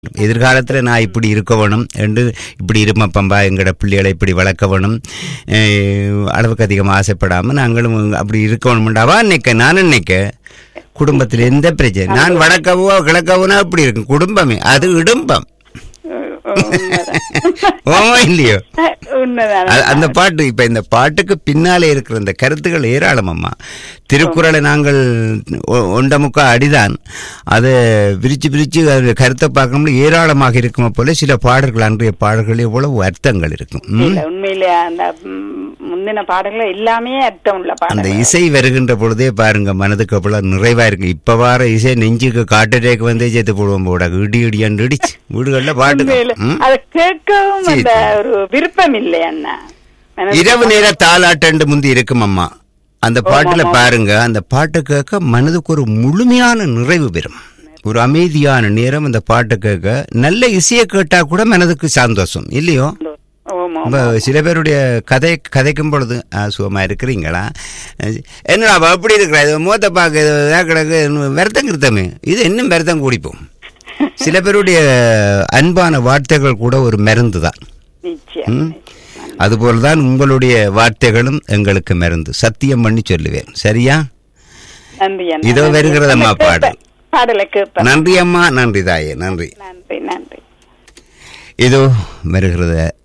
எதிர்காலத்தில் நான் இப்படி இருக்க வேணும் என்று இப்படி இருமப்பம்பா எங்களோட பிள்ளைகளை இப்படி வளர்க்க வேணும் அஹ், அளவுக்கு அதிகமாக ஆசைப்படாமல் நாங்களும் அப்படி இருக்க வேணும்டாவா நினைக்க நான் நினைக்க குடும்பத்தில் எந்த பிரச்சனை நான் வடக்கவோ கிழக்கவோனா அப்படி இருக்கும் குடும்பமே அது இடும்பம் ஓமா இல்லையோ உண்மைதான் அ- அந்த பாட்டு இப்ப இந்த பாட்டுக்கு பின்னாலே இருக்கிற இந்த கருத்துக்கள் ஏராளம் அம்மா திருக்குறளை நாங்கள் ஒ- ஒண்ட முக்கா அடிதான் அதை விரிச்சு விரிச்சு அது கருத்தை பார்க்கணும்னு ஏராளமாக இருக்குமா போல சில பாடல்கள் அன்றைய பாடல்கள் எவ்வளவு அர்த்தங்கள் இருக்கும் ம்? இல்ல உண்மையிலே அந்த ம், முந்தின பாடல்கள் எல்லாமே அர்த்தம் உள்ள அந்த பாடல்கள் இசை வருகின்ற பொழுதே பாருங்க மனதுக்கு அவ்வளவு நிறைவா இருக்கு இப்ப வார இசை நெஞ்சுக்கு காட்டரேக்கு வந்தே சேர்த்து போடுவோம் போட இடி இடியாண்டு இடிச்சு வீடுகள்ல பாட்டு உண்மையிலே ம்? அதை கேட்கவும் சரி, அந்த ஒரு விருப்பம் இல்லை அண்ணா எனக்கு இரவு நேர தாலாட்டண்டு முந்தி இருக்கும் அம்மா அந்த பாட்டுல பாருங்க அந்த பாட்டை கேட்க மனதுக்கு ஒரு முழுமையான நிறைவு பெறும் ஒரு அமைதியான நேரம் அந்த பாட்டை கேட்க நல்ல இசையை கேட்டா கூட மனதுக்கு சந்தோஷம் இல்லையோ ஓமா ரொம்ப சில பேருடைய கதை கதைக்கும் பொழுது "ஆ, சுகமா இருக்கிறீங்களா என்னடா அவ அப்படி இருக்கிறா இது மூத்த பார்க்க இது இதா கிடக்கு இன்னும் விரதம் கிருத்தமே இது இன்னும் விரதம் கூடிப்போம் சில பேருடைய அன்பான வார்த்தைகள் கூட ஒரு மருந்து தான் நிச்சயம் ம். அதுபோல்தான் உங்களுடைய வார்த்தைகளும் எங்களுக்கு மருந்து சத்தியம் பண்ணி சொல்லுவேன் சரியா நன்றி அண்ணா இதோ நன்றி. வருகிறதம்மா கேட்பேன். பாடல். பாடலை கேட்பேன் நன்றி அம்மா நன்றி தாயே நன்றி நன்றி நன்றி இதோ வருகிறது